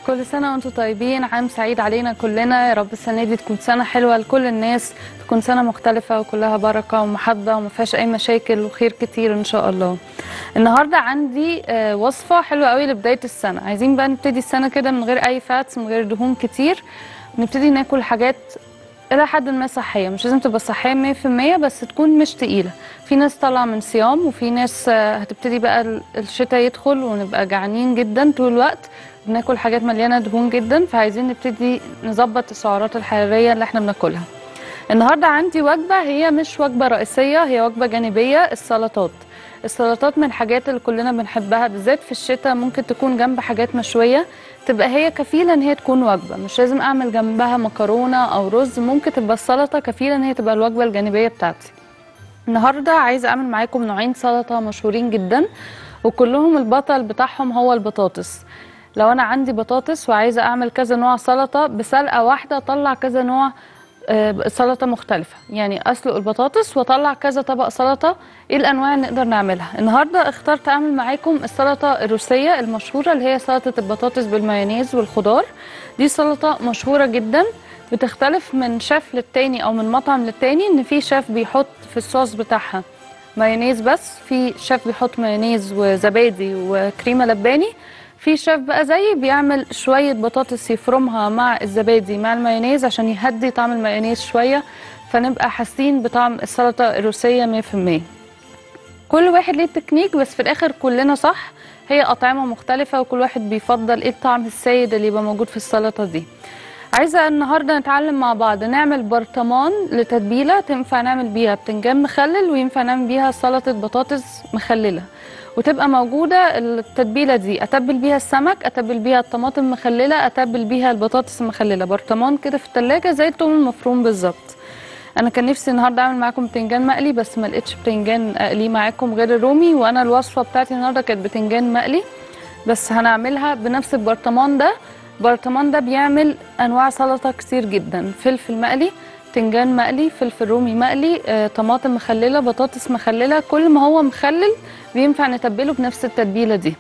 كل سنة وانتم طيبين عام سعيد علينا كلنا يا رب السنة دي تكون سنة حلوة لكل الناس تكون سنة مختلفة وكلها بركة ومحبة وما فيهاش أي مشاكل وخير كتير إن شاء الله النهاردة عندي آه، وصفة حلوة قوي لبداية السنة عايزين بقى نبتدي السنة كده من غير أي فاتس من غير دهون كتير نبتدي ناكل حاجات إلى حد ما صحية مش لازم تبقى صحية 100% بس تكون مش تقيلة في ناس طالعة من صيام وفي ناس آه، هتبتدي بقى ال- الشتاء يدخل ونبقى جعانين جدا طول الوقت بناكل حاجات مليانة دهون جدا فعايزين نبتدي نظبط السعرات الحرارية اللي احنا بناكلها النهاردة عندي وجبة هي مش وجبة رئيسية هي وجبة جانبية السلطات السلطات من الحاجات اللي كلنا بنحبها بالذات في الشتاء ممكن تكون جنب حاجات مشوية تبقى هي كفيلة ان هي تكون وجبة مش لازم اعمل جنبها مكرونة او رز ممكن تبقى السلطة كفيلة ان هي تبقى الوجبة الجانبية بتاعتي النهارده عايزه اعمل معاكم نوعين سلطه مشهورين جدا وكلهم البطل بتاعهم هو البطاطس لو انا عندي بطاطس وعايزه اعمل كذا نوع سلطه بسلقه واحده اطلع كذا نوع آه، سلطه مختلفه يعني اسلق البطاطس واطلع كذا طبق سلطه ايه الانواع اللي نقدر نعملها النهارده اخترت اعمل معاكم السلطه الروسيه المشهوره اللي هي سلطه البطاطس بالمايونيز والخضار دي سلطه مشهوره جدا بتختلف من شيف للتاني او من مطعم للتاني ان في شيف بيحط في الصوص بتاعها مايونيز بس في شيف بيحط مايونيز وزبادي وكريمه لباني في شيف بقى زيي بيعمل شويه بطاطس يفرمها مع الزبادي مع المايونيز عشان يهدي طعم المايونيز شويه فنبقى حاسين بطعم السلطه الروسيه 100% كل واحد ليه تكنيك بس في الاخر كلنا صح هي اطعمه مختلفه وكل واحد بيفضل ايه الطعم السيد اللي يبقى موجود في السلطه دي عايزه النهارده نتعلم مع بعض نعمل برطمان لتتبيله تنفع نعمل بيها بتنجان مخلل وينفع نعمل بيها سلطه بطاطس مخلله وتبقى موجوده التتبيله دي اتبل بيها السمك اتبل بيها الطماطم مخلله اتبل بيها البطاطس المخلله برطمان كده في التلاجة زي التوم المفروم بالظبط انا كان نفسي النهارده اعمل معاكم بتنجان مقلي بس ما لقيتش بتنجان اقليه معاكم غير الرومي وانا الوصفه بتاعتي النهارده كانت بتنجان مقلي بس هنعملها بنفس البرطمان ده البرطمان ده بيعمل انواع سلطه كتير جدا فلفل مقلي بتنجان مقلي فلفل رومي مقلي آه، طماطم مخلله بطاطس مخلله كل ما هو مخلل بينفع نتبله بنفس التتبيله دي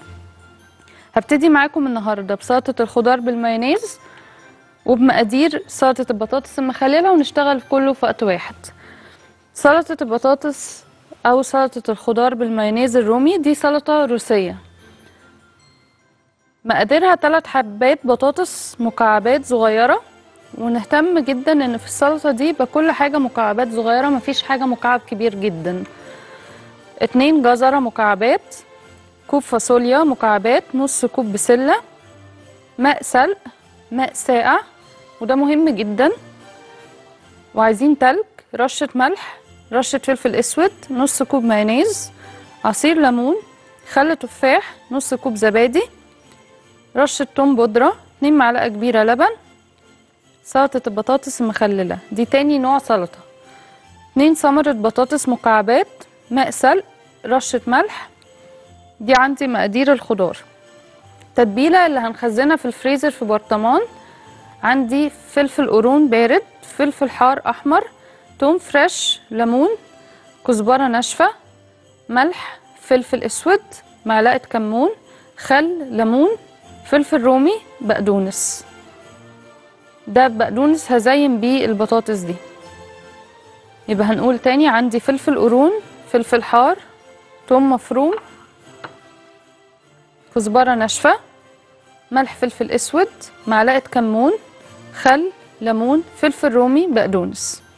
هبتدي معاكم النهارده بسلطه الخضار بالمايونيز وبمقادير سلطه البطاطس المخلله ونشتغل كله في وقت واحد سلطه البطاطس او سلطه الخضار بالمايونيز الرومي دي سلطه روسيه مقاديرها ثلاث حبات بطاطس مكعبات صغيرة ونهتم جدا ان في السلطة دي يبقى كل حاجة مكعبات صغيرة مفيش حاجة مكعب كبير جدا اتنين جزرة مكعبات كوب فاصوليا مكعبات نص كوب بسلة ماء سلق ماء ساقع وده مهم جدا وعايزين تلج رشة ملح رشة فلفل اسود نص كوب مايونيز عصير ليمون خل تفاح نص كوب زبادي رشة توم بودرة 2 معلقة كبيرة لبن سلطة البطاطس المخللة دي تاني نوع سلطة 2 ثمرة بطاطس مكعبات ماء سلق رشة ملح دي عندي مقادير الخضار التتبيلة اللي هنخزنها في الفريزر في برطمان عندي فلفل قرون بارد فلفل حار أحمر توم فريش ليمون كزبرة ناشفة ملح فلفل أسود معلقة كمون خل ليمون فلفل رومي بقدونس ده بقدونس هزين بيه البطاطس دي يبقى هنقول تاني عندي فلفل قرون فلفل حار توم مفروم كزبرة ناشفة ملح فلفل اسود معلقة كمون خل ليمون فلفل رومي بقدونس